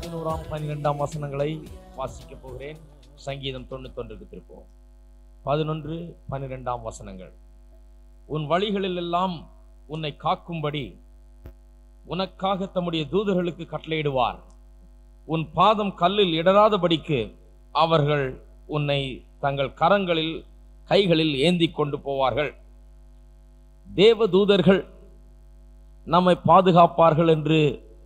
பதினோராம் பன்னிரெண்டாம் வசனங்களை வாசிக்கப் போகிறேன் சங்கீதம் தொண்ணூத்தொன்றுக்கு திருப்போம் பதினொன்று பன்னிரெண்டாம் வசனங்கள் உன் வழிகளில் எல்லாம் உன்னை காக்கும்படி உனக்காக தம்முடைய தூதர்களுக்கு கட்டளையிடுவார் உன் பாதம் கல்லில் இடராதபடிக்கு அவர்கள் உன்னை தங்கள் கரங்களில் கைகளில் ஏந்தி கொண்டு போவார்கள் தேவ தூதர்கள் நம்மை பாதுகாப்பார்கள் என்று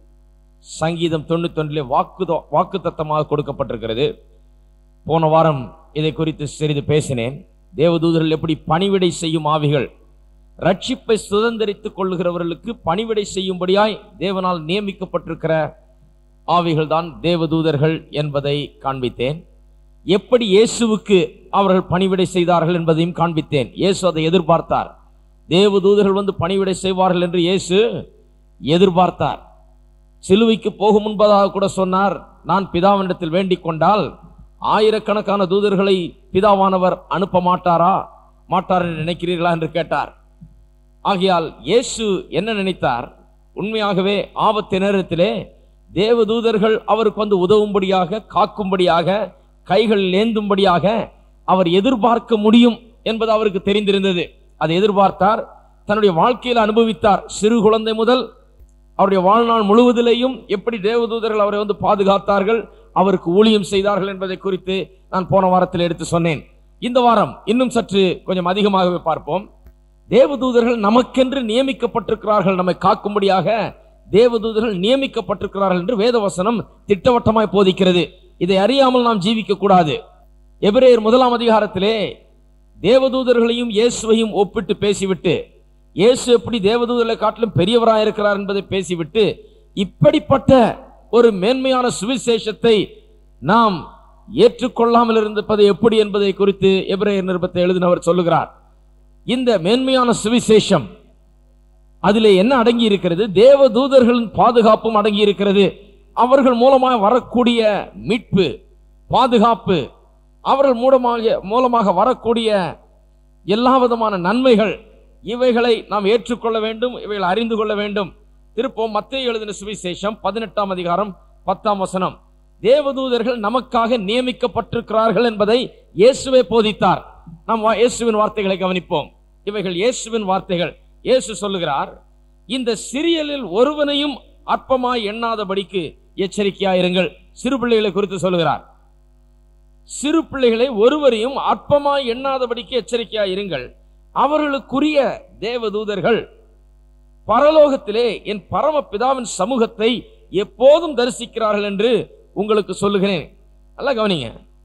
சங்கீதம் தொண்ணூத்தொன்றிலே வாக்கு வாக்குத்தத்தமாக கொடுக்கப்பட்டிருக்கிறது போன வாரம் இதை குறித்து சிறிது பேசினேன் தேவதூதர்கள் எப்படி பணிவிடை செய்யும் ஆவிகள் ரட்சிப்பை சுதந்திரித்துக் கொள்ளுகிறவர்களுக்கு பணிவிடை செய்யும்படியாய் தேவனால் நியமிக்கப்பட்டிருக்கிற ஆவிகள் தான் தேவதூதர்கள் என்பதை காண்பித்தேன் எப்படி இயேசுவுக்கு அவர்கள் பணிவிடை செய்தார்கள் என்பதையும் காண்பித்தேன் இயேசு அதை எதிர்பார்த்தார் தேவதூதர்கள் வந்து பணிவிடை செய்வார்கள் என்று இயேசு எதிர்பார்த்தார் சிலுவைக்கு போகும் முன்பதாக கூட சொன்னார் நான் பிதாவினிடத்தில் வேண்டிக் கொண்டால் ஆயிரக்கணக்கான தூதர்களை பிதாவானவர் அனுப்ப மாட்டாரா மாட்டார் என்று நினைக்கிறீர்களா என்று கேட்டார் ஆகையால் இயேசு என்ன நினைத்தார் உண்மையாகவே ஆபத்து நேரத்திலே தேவதூதர்கள் அவருக்கு வந்து உதவும்படியாக காக்கும்படியாக கைகள் ஏந்தும்படியாக அவர் எதிர்பார்க்க முடியும் என்பது அவருக்கு தெரிந்திருந்தது அதை எதிர்பார்த்தார் தன்னுடைய வாழ்க்கையில் அனுபவித்தார் சிறு குழந்தை முதல் அவருடைய வாழ்நாள் முழுவதிலேயும் எப்படி தேவதூதர்கள் அவரை வந்து பாதுகாத்தார்கள் அவருக்கு ஊழியம் செய்தார்கள் என்பதை குறித்து நான் போன வாரத்தில் எடுத்து சொன்னேன் இந்த வாரம் இன்னும் சற்று கொஞ்சம் அதிகமாகவே பார்ப்போம் தேவதூதர்கள் நமக்கென்று நியமிக்கப்பட்டிருக்கிறார்கள் நம்மை காக்கும்படியாக தேவதூதர்கள் நியமிக்கப்பட்டிருக்கிறார்கள் என்று வேதவசனம் திட்டவட்டமாய் போதிக்கிறது இதை அறியாமல் நாம் ஜீவிக்க கூடாது எபிரேயர் முதலாம் அதிகாரத்திலே தேவதூதர்களையும் இயேசுவையும் ஒப்பிட்டு பேசிவிட்டு இயேசு எப்படி தேவதூதர்களை காட்டிலும் பெரியவராக இருக்கிறார் என்பதை பேசிவிட்டு இப்படிப்பட்ட ஒரு மேன்மையான சுவிசேஷத்தை நாம் ஏற்றுக்கொள்ளாமல் இருந்திருப்பது எப்படி என்பதை குறித்து எபிரேயர் நிருபத்தை எழுதினவர் சொல்லுகிறார் இந்த மேன்மையான சுவிசேஷம் அதிலே என்ன அடங்கி இருக்கிறது தேவ தூதர்களின் பாதுகாப்பும் அடங்கி இருக்கிறது அவர்கள் மூலமாக வரக்கூடிய மீட்பு பாதுகாப்பு அவர்கள் மூலமாக மூலமாக வரக்கூடிய எல்லா விதமான நன்மைகள் இவைகளை நாம் ஏற்றுக்கொள்ள வேண்டும் இவைகளை அறிந்து கொள்ள வேண்டும் திருப்போம் மத்திய எழுதின சுவிசேஷம் பதினெட்டாம் அதிகாரம் பத்தாம் வசனம் தேவதூதர்கள் நமக்காக நியமிக்கப்பட்டிருக்கிறார்கள் என்பதை இயேசுவே போதித்தார் நாம் வா- இயேசுவின் வார்த்தைகளை கவனிப்போம் இவைகள் இயேசுவின் வார்த்தைகள் இயேசு சொல்லுகிறார் இந்த சிறியலில் ஒருவனையும் அற்பமாய் எண்ணாதபடிக்கு எச்சரிக்கையாயிருங்கள் சிறு பிள்ளைகளை குறித்து சொல்லுகிறார் சிறு பிள்ளைகளை ஒருவரையும் அற்பமாய் எண்ணாதபடிக்கு எச்சரிக்கையாயிருங்கள் அவர்களுக்குரிய தேவதூதர்கள் பரலோகத்திலே என் பரம பிதாவின் சமூகத்தை எப்போதும் தரிசிக்கிறார்கள் என்று உங்களுக்கு சொல்லுகிறேன் நல்லா கவனிங்க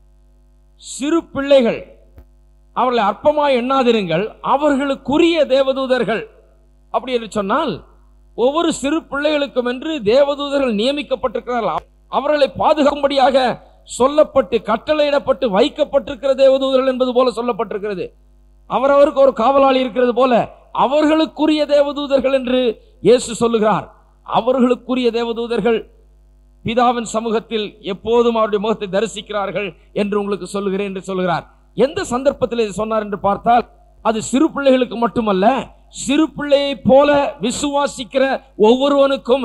சிறு பிள்ளைகள் அவர்களை அற்பமாய் எண்ணாதிருங்கள் அவர்களுக்குரிய தேவதூதர்கள் அப்படி என்று சொன்னால் ஒவ்வொரு சிறு பிள்ளைகளுக்கும் என்று தேவதூதர்கள் நியமிக்கப்பட்டிருக்கிறார்கள் அவர்களை பாதுகாக்கும்படியாக சொல்லப்பட்டு கட்டளையிடப்பட்டு வைக்கப்பட்டிருக்கிற தேவதூதர்கள் என்பது போல சொல்லப்பட்டிருக்கிறது அவரவருக்கு ஒரு காவலாளி இருக்கிறது போல அவர்களுக்குரிய தேவதூதர்கள் என்று இயேசு சொல்லுகிறார் அவர்களுக்குரிய தேவதூதர்கள் பிதாவின் சமூகத்தில் எப்போதும் அவருடைய முகத்தை தரிசிக்கிறார்கள் என்று உங்களுக்கு சொல்லுகிறேன் என்று சொல்லுகிறார் எந்த சந்தர்ப்பத்தில் இதை சொன்னார் என்று பார்த்தால் அது சிறு பிள்ளைகளுக்கு மட்டுமல்ல சிறு பிள்ளையைப் போல விசுவாசிக்கிற ஒவ்வொருவனுக்கும்